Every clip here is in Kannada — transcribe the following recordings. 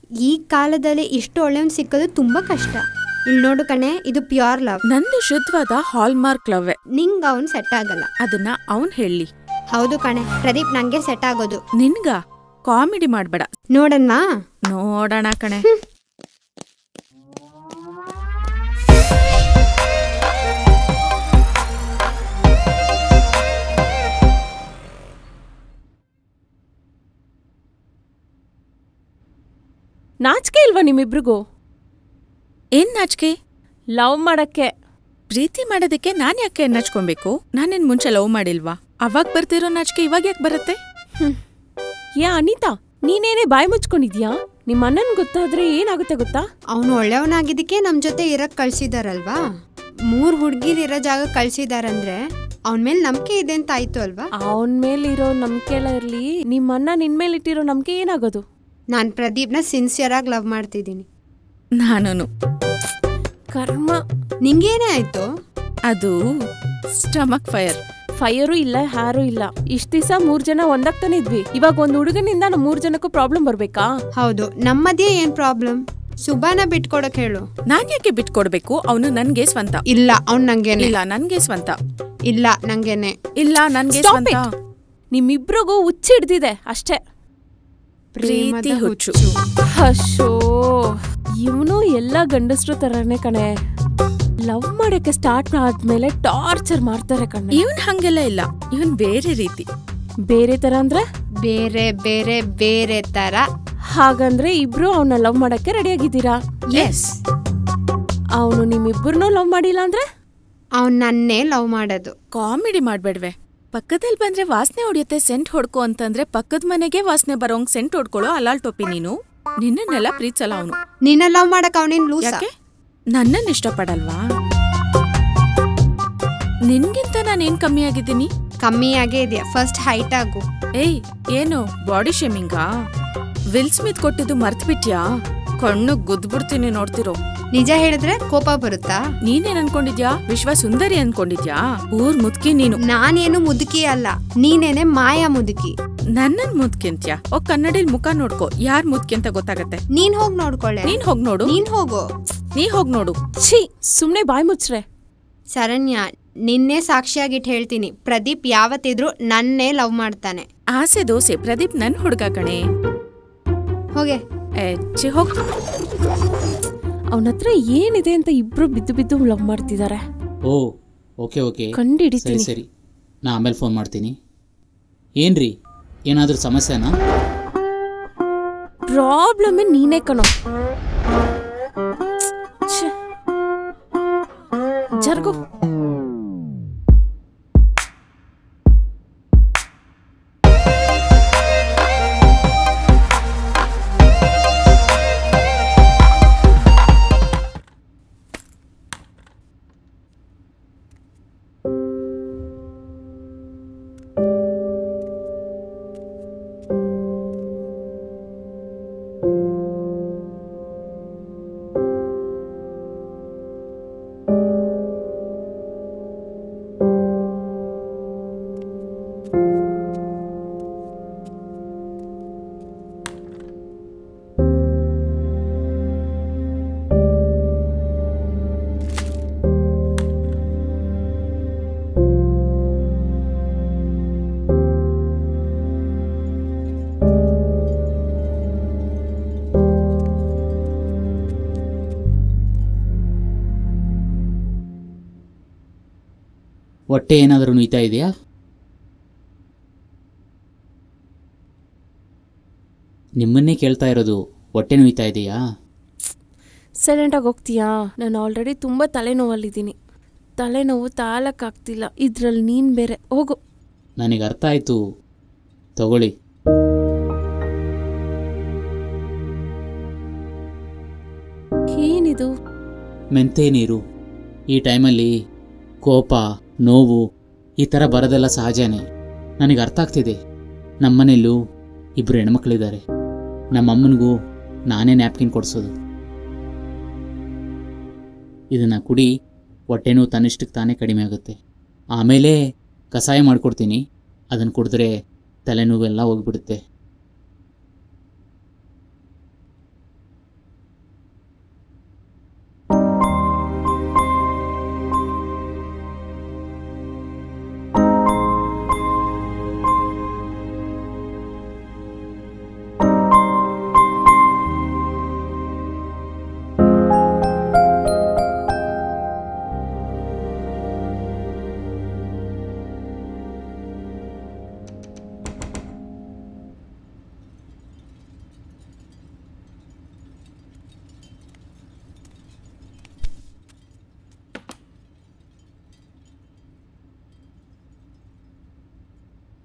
ಈ ಕಾಲದಲ್ಲಿ ಇಷ್ಟು ಒಳ್ಳೆಯವ್ನು ಸಿಕ್ಕೋದು ತುಂಬಾ ಕಷ್ಟ ಇಲ್ಲಿ ನೋಡು ಕಣೆ ಇದು ಪ್ಯೂರ್ ಲವ್ ನಂದು ಶುದ್ಧವಾದ ಹಾಲ್ಮಾರ್ಕ್ ಲವ್ವೆ ನಿಂಗ್ ಅವ್ನ್ ಸೆಟ್ ಆಗಲ್ಲ ಅದನ್ನ ಅವನ್ ಹೇಳಿ ಹೌದು ಕಣೆ ಪ್ರದೀಪ್ ನಂಗೆ ಸೆಟ್ ಆಗೋದು ನಿನ್ಗ ಕಾಮಿಡಿ ಮಾಡ್ಬೇಡ ನೋಡನ್ವಾ ನೋಡೋಣ ಕಣೆ ನಾಚಿಕೆ ಇಲ್ವಾ ನಿಮ್ಮಿಬ್ರಿಗೂ ಏನ್ ನಾಚಿಕೆ ಲವ್ ಮಾಡಕ್ಕೆ ಪ್ರೀತಿ ಮಾಡೋದಕ್ಕೆ ನಾನ್ ಯಾಕೆ ನಚ್ಕೊಬೇಕು ನಾನೇನ್ ಮುಂಚೆ ಲವ್ ಮಾಡಿಲ್ವಾ ಅವಾಗ ಬರ್ತಿರೋ ನಾಚಿಕೆ ಇವಾಗ ಯಾಕೆ ಬರುತ್ತೆ ಯಾ ಅನಿತಾ ನೀನೇನೇ ಬಾಯಿ ಮುಚ್ಕೊಂಡಿದ್ಯಾ ನಿಮ್ಮ ಅಣ್ಣನ್ ಗೊತ್ತಾದ್ರೆ ಏನಾಗುತ್ತೆ ಗೊತ್ತಾ ಅವನು ಒಳ್ಳೆಯವನಾಗಿದ್ದಕ್ಕೆ ನಮ್ ಜೊತೆ ಇರಕ್ ಕಳ್ಸಿದಾರಲ್ವಾ ಮೂರ್ ಹುಡ್ಗಿರ್ ಇರೋ ಜಾಗ ಕಳ್ಸಿದಾರಂದ್ರೆ ಅವನ್ ಮೇಲೆ ನಂಬಿಕೆ ಇದೆ ಅಂತ ಆಯ್ತು ಅಲ್ವಾ ಅವನ್ ಮೇಲಿರೋ ನಂಬಿಕೆ ಎಲ್ಲ ಇರ್ಲಿ ನಿಮ್ಮ ಅಣ್ಣ ನಿನ್ ಮೇಲೆ ಇಟ್ಟಿರೋ ನಂಬಿಕೆ ಏನಾಗೋದು ನಾನ್ ಪ್ರದೀಪ್ನ ಸಿನ್ಸಿಯರ್ ಆಗಿ ಲವ್ ಮಾಡ್ತಿದ್ದೀನಿ ನಾನೂನು ಕರ್ಮ ನಿಂಗೇನೇ ಆಯ್ತು ಅದು ಸ್ಟಮಕ್ ಫೈರ್ ಫೈರು ಇಲ್ಲ ಹ್ಯಾರು ಇಲ್ಲ ಇಷ್ಟ ದಿವಸ ಮೂರ್ ಜನ ಒಂದಾಗ್ತಾನೆ ಇದ್ವಿ ಇವಾಗ ಒಂದ್ ಹುಡುಗನಿಂದ ನಮ್ ಮೂರ್ ಜನಕ್ಕೂ ಪ್ರಾಬ್ಲಮ್ ಬರ್ಬೇಕಾ ಹೌದು ನಮ್ಮ ಮಧ್ಯೆ ಏನ್ ಪ್ರಾಬ್ಲಮ್ ಸುಬಾನ ಬಿಟ್ಕೊಡಕ್ ಹೇಳು ನಾನ್ ಯಾಕೆ ಬಿಟ್ಕೊಡ್ಬೇಕು ಅವನು ನನ್ಗೆ ಸ್ವಂತ ಇಲ್ಲ ಅವ್ನ್ ನಂಗೇನೆ ಇಲ್ಲ ನನ್ಗೆ ಸ್ವಂತ ಇಲ್ಲ ನಂಗೇನೆ ಇಲ್ಲ ನನ್ಗೆ Stop ಸ್ವಂತ it. ನಿಮ್ಮಿಬ್ರಿಗೂ ಹುಚ್ಚು ಹಿಡ್ದಿದೆ ಅಷ್ಟೇ ಪ್ರೀತಿ ಹುಚ್ಚು ಅಶೋ ಇವನು ಎಲ್ಲ ಗಂಡಸ್ರು ತರನೇ ಕಣೆ ಲವ್ ಮಾಡಕ್ಕೆ ಸ್ಟಾರ್ಟ್ ಆದ್ಮೇಲೆ ಟಾರ್ಚರ್ ಮಾಡ್ತಾರೆ ಕಣೆ ಇವನ್ ಹಂಗೆಲ್ಲ ಇಲ್ಲ ಇವನ್ ಬೇರೆ ರೀತಿ ಬೇರೆ ತರ ಅಂದ್ರೆ ಬೇರೆ ಬೇರೆ ಬೇರೆ ತರ ಹಾಗಂದ್ರೆ ಇಬ್ರು ಅವನ ಲವ್ ಮಾಡಕ್ಕೆ ರೆಡಿ ಆಗಿದ್ದೀರಾ ಎಸ್ ಅವನು ನಿಮ್ಮಿಬ್ಬರನ್ನೂ ಲವ್ ಮಾಡಿಲ್ಲ ಅಂದ್ರೆ ಅವ್ನ್ ನನ್ನೇ ಲವ್ ಮಾಡೋದು ಕಾಮಿಡಿ ಮಾಡ್ಬೇಡ್ವೆ ಪಕ್ಕದಲ್ಲಿ ಬಂದ್ರೆ ವಾಸನೆ ಹೊಡಿಯುತ್ತೆ ಸೆಂಟ್ ಹೊಡ್ಕೊ ಅಂತಂದ್ರೆ ಪಕ್ಕದ ಮನೆಗೆ ವಾಸನೆ ಬರೋಂಗ್ ಸೆಂಟ್ ಹೊಡ್ಕೊಳ್ಳೋ ಅಲಾಲ್ ಟೋಪಿ ನೀನು ನಿನ್ನನ್ನೆಲ್ಲ ಪ್ರೀತಿಸಲ್ಲ ಅವನು ನಿನ್ನ ಲವ್ ಮಾಡಕ್ ಅವನೇನ್ ಲೂಸ ಯಾಕೆ ನನ್ನನ್ನ ಇಷ್ಟಪಡಲ್ವಾ ನಿನ್ಗಿಂತ ನಾನೇನ್ ಕಮ್ಮಿ ಆಗಿದ್ದೀನಿ ಕಮ್ಮಿ ಆಗೇ ಇದೆಯಾ ಫಸ್ಟ್ ಹೈಟ್ ಆಗು ಏಯ್ ಏನು ಬಾಡಿ ಶೇಮಿಂಗಾ ವಿಲ್ ಸ್ಮಿತ್ ಕೊಟ್ಟಿದ್ದು ಮರ್ತ್ಬಿಟ್ಯಾ ಕಣ್ಣು ಗುದ್ಬಿಡ್ತೀನಿ ನೋಡ್ತಿರೋ ನಿಜ ಹೇಳಿದ್ರೆ ಕೋಪ ಬರುತ್ತಾ ನೀನೇನ್ ಅನ್ಕೊಂಡಿದ್ಯಾ ವಿಶ್ವ ಸುಂದರಿ ಅನ್ಕೊಂಡಿದ್ಯಾ ಊರ್ ಮುದ್ಕಿ ನೀನು ನಾನೇನು ಮುದುಕಿ ಅಲ್ಲ ನೀನೇನೆ ಮಾಯಾ ಮುದುಕಿ ನನ್ನನ್ ಮುದ್ಕಿಂತ್ಯಾ ಓ ಕನ್ನಡಿಲ್ ಮುಖ ನೋಡ್ಕೋ ಯಾರ್ ಮುದ್ಕಿ ಅಂತ ಗೊತ್ತಾಗತ್ತೆ ನೀನ್ ಹೋಗ್ ನೋಡ್ಕೊಳ್ಳೆ ನೀನ್ ಹೋಗ್ ನೋಡು ನೀನ್ ಹೋಗು ನೀ ಹೋಗ್ ನೋಡು ಛೀ ಸುಮ್ನೆ ಬಾಯ್ ಮುಚ್ಚ್ರೆ ಶರಣ್ಯ ನಿನ್ನೆ ಸಾಕ್ಷಿಯಾಗಿಟ್ಟು ಹೇಳ್ತೀನಿ ಪ್ರದೀಪ್ ಯಾವತ್ತಿದ್ರು ನನ್ನೇ ಲವ್ ಮಾಡ್ತಾನೆ ಆಸೆ ದೋಸೆ ಪ್ರದೀಪ್ ನನ್ ಹುಡ್ಗ ಕಣೆ ಹೋಗೆ ಎಚ್ಚಿ ಹೋಗ್ ಅವನ ಹತ್ರ ಏನಿದೆ ಅಂತ ಇಬ್ರು ಬಿದ್ದು ಬಿದ್ದು ಲವ್ ಮಾಡ್ತಿದ್ದಾರೆ ಓ ಓಕೆ ಓಕೆ ಕಂಡು ಸರಿ ಹಿಡಿತೀನಿ ಸರಿ ನಾ ಆಮೇಲೆ ಫೋನ್ ಮಾಡ್ತೀನಿ ಏನ್ರಿ ಏನಾದರೂ ಸಮಸ್ಯೆನಾ ಪ್ರಾಬ್ಲಮ್ ನೀನೇ ಕಣೋ ಛೆ. ಜರ್ಗು ಹೊಟ್ಟೆ ಏನಾದರೂ ನುಯ್ತಾ ಇದೆಯಾ ನಿಮ್ಮನ್ನೇ ಕೇಳ್ತಾ ಇರೋದು ಹೊಟ್ಟೆ ನುಯ್ತಾ ಇದೆಯಾ ಸೈಲೆಂಟಾಗಿ ಹೋಗ್ತೀಯಾ ನಾನು ಆಲ್ರೆಡಿ ತುಂಬ ತಲೆನೋವಲ್ಲಿದ್ದೀನಿ ತಲೆನೋವು ತಾಳಕ್ಕಾಗ್ತಿಲ್ಲ ಇದ್ರಲ್ಲಿ ನೀನು ಬೇರೆ ಹೋಗು ನನಗೆ ಅರ್ಥ ಆಯಿತು ತಗೊಳ್ಳಿ ಏನಿದು ಮೆಂತೆ ನೀರು ಈ ಟೈಮಲ್ಲಿ ಕೋಪ ನೋವು ಈ ಥರ ಬರೋದೆಲ್ಲ ಸಹಜನೇ ನನಗೆ ಅರ್ಥ ಆಗ್ತಿದೆ ನಮ್ಮನೇಲೂ ಇಬ್ಬರು ಹೆಣ್ಮಕ್ಳಿದ್ದಾರೆ ನಮ್ಮಮ್ಮನಿಗೂ ನಾನೇ ನ್ಯಾಪ್ಕಿನ್ ಕೊಡಿಸೋದು ಇದನ್ನು ಕುಡಿ ಹೊಟ್ಟೆನೂ ತನ್ನಿಷ್ಟಕ್ಕೆ ತಾನೇ ಕಡಿಮೆ ಆಗುತ್ತೆ ಆಮೇಲೆ ಕಷಾಯ ಮಾಡಿಕೊಡ್ತೀನಿ ಅದನ್ನು ಕುಡಿದ್ರೆ ತಲೆನೋವೆಲ್ಲ ಹೋಗ್ಬಿಡುತ್ತೆ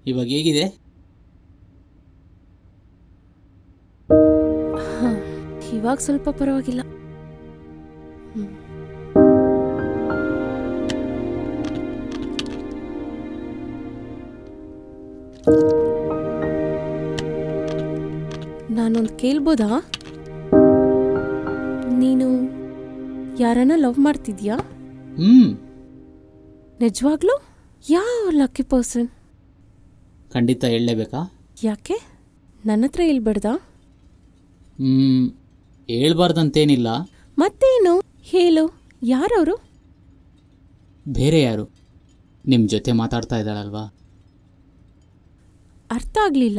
ಇವಾಗ ಹೇಗಿದೆ ಹ, ಇವಾಗ ಸ್ವಲ್ಪ ಪರವಾಗಿಲ್ಲ ಹ್ಮ್. ನಾನೊಂದು ಕೇಳ್ಬೋದಾ ನೀನು ಯಾರನ್ನ ಲವ್ ಮಾಡ್ತಿದ್ಯಾ ಹ್ಞೂ ನಿಜವಾಗ್ಲೂ ಯಾವ ಲಕ್ಕಿ ಪರ್ಸನ್ ಖಂಡಿತ ಹೇಳಲೇಬೇಕಾ ಯಾಕೆ ನನ್ನ ಹತ್ರ ಹೇಳ್ಬೇಡ್ದಾ ಹ್ಞೂ ಹೇಳ್ಬಾರ್ದಂತೇನಿಲ್ಲ ಮತ್ತೇನು ಹೇಳು ಯಾರವರು ಬೇರೆ ಯಾರು ನಿಮ್ಮ ಜೊತೆ ಮಾತಾಡ್ತಾ ಇದ್ದಾಳಲ್ವಾ ಅರ್ಥ ಆಗ್ಲಿಲ್ಲ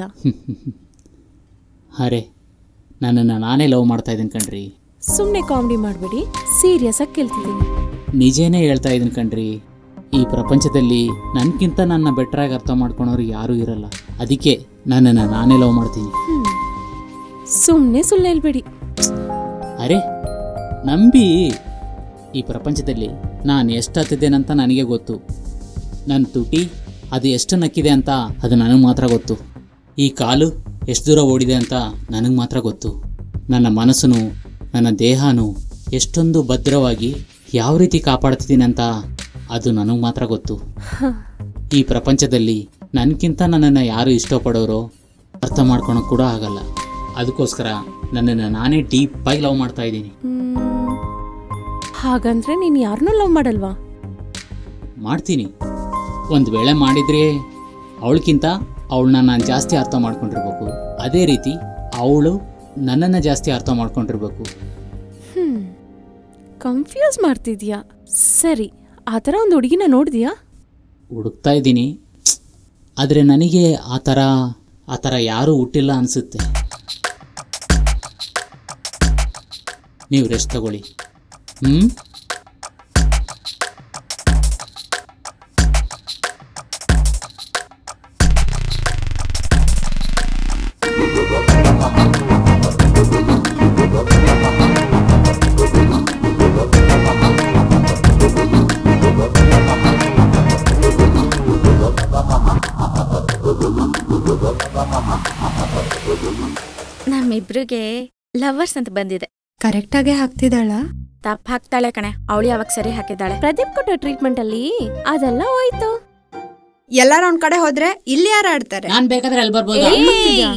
ಅರೆ ನನ್ನನ್ನು ನಾನೇ ಲವ್ ಮಾಡ್ತಾ ಇದ್ದೀನಿ ಕಣ್ರಿ ಸುಮ್ಮನೆ ಕಾಮಿಡಿ ಮಾಡಬೇಡಿ ಸೀರಿಯಸ್ ಆಗಿ ಕೇಳ್ತಿದ್ದೀನಿ ನಿಜೇನೇ ಹೇಳ್ತಾ ಇದ್ದೀನಿ ಕಣ್ರಿ ಈ ಪ್ರಪಂಚದಲ್ಲಿ ನನಗಿಂತ ನನ್ನ ಬೆಟ್ರಾಗಿ ಅರ್ಥ ಮಾಡ್ಕೊಳೋರು ಯಾರೂ ಇರಲ್ಲ ಅದಕ್ಕೆ ನನ್ನನ್ನು ನಾನೇ ಲವ್ ಮಾಡ್ತೀನಿ ಸುಮ್ಮನೆ ಸುಳ್ಳು ಹೇಳ್ಬೇಡಿ ಅರೆ ನಂಬಿ ಈ ಪ್ರಪಂಚದಲ್ಲಿ ನಾನು ಎಷ್ಟು ಹತ್ತಿದ್ದೇನಂತ ನನಗೆ ಗೊತ್ತು ನನ್ನ ತುಟಿ ಅದು ಎಷ್ಟು ನಕ್ಕಿದೆ ಅಂತ ಅದು ನನಗೆ ಮಾತ್ರ ಗೊತ್ತು ಈ ಕಾಲು ಎಷ್ಟು ದೂರ ಓಡಿದೆ ಅಂತ ನನಗೆ ಮಾತ್ರ ಗೊತ್ತು ನನ್ನ ಮನಸ್ಸನ್ನು ನನ್ನ ದೇಹನೂ ಎಷ್ಟೊಂದು ಭದ್ರವಾಗಿ ಯಾವ ರೀತಿ ಕಾಪಾಡ್ತಿದ್ದೀನಿ ಅಂತ ಅದು ನನಗೆ ಮಾತ್ರ ಗೊತ್ತು ಈ ಪ್ರಪಂಚದಲ್ಲಿ ನನಗಿಂತ ನನ್ನನ್ನು ಯಾರು ಇಷ್ಟಪಡೋರೋ ಅರ್ಥ ಮಾಡ್ಕೊಳಕ್ಕೆ ಕೂಡ ಆಗಲ್ಲ ಅದಕ್ಕೋಸ್ಕರ ನನ್ನನ್ನು ನಾನೇ ಡೀಪಾಗಿ ಲವ್ ಮಾಡ್ತಾ ಇದ್ದೀನಿ ಮ್, ಹಾಗಂದ್ರೆ ನೀನು ಯಾರನ್ನೂ ಲವ್ ಮಾಡಲ್ವಾ ಮಾಡ್ತೀನಿ ಒಂದು ವೇಳೆ ಮಾಡಿದರೆ ಅವಳಕ್ಕಿಂತ ಅವಳನ್ನ ನಾನು ಜಾಸ್ತಿ ಅರ್ಥ ಮಾಡ್ಕೊಂಡಿರ್ಬೇಕು ಅದೇ ರೀತಿ ಅವಳು ನನ್ನನ್ನು ಜಾಸ್ತಿ ಅರ್ಥ ಮಾಡ್ಕೊಂಡಿರ್ಬೇಕು ಹ್ಮ್ ಕನ್ಫ್ಯೂಸ್ ಮಾಡ್ತಿದ್ಯಾ ಸರಿ ಆ ಥರ ಒಂದು ಹುಡುಗಿನ ನೋಡಿದ್ಯಾ ಹುಡುಕ್ತಾ ಇದ್ದೀನಿ ಆದರೆ ನನಗೆ ಆ ಥರ ಆ ಥರ ಯಾರೂ ಹುಟ್ಟಿಲ್ಲ ಅನಿಸುತ್ತೆ ನೀವು ರೆಸ್ಟ್ ತಗೊಳ್ಳಿ ಹ್ಞೂ ನಮ್ಮಿಬ್ರಿಗೆ ಲವರ್ಸ್ ಅಂತ ಬಂದಿದೆ ಕರೆಕ್ಟಾಗೆ ಹಾಕ್ತಿದ್ದಾಳ ತಪ್ಪ ಹಾಕ್ತಾಳೆ ಕಣೆ ಅವಳು ಯಾವಾಗ ಸರಿ ಹಾಕಿದ್ದಾಳೆ ಪ್ರದೀಪ್ ಕೊಟ್ಟ ಟ್ರೀಟ್ಮೆಂಟ್ ಅಲ್ಲಿ ಅದೆಲ್ಲ ಹೋಯ್ತು ಎಲ್ಲಾರ ಒಂದ್ ಕಡೆ ಹೋದ್ರೆ ಇಲ್ಲಿ ಯಾರು ಆಡ್ತಾರೆ ನಾನು ಬೇಕಾದ್ರೆ ಅಲ್ಲಿ ಬರ್ಬೋದಾ ಏನ್ ಮಾಡ್ತಿದ್ಯಾ?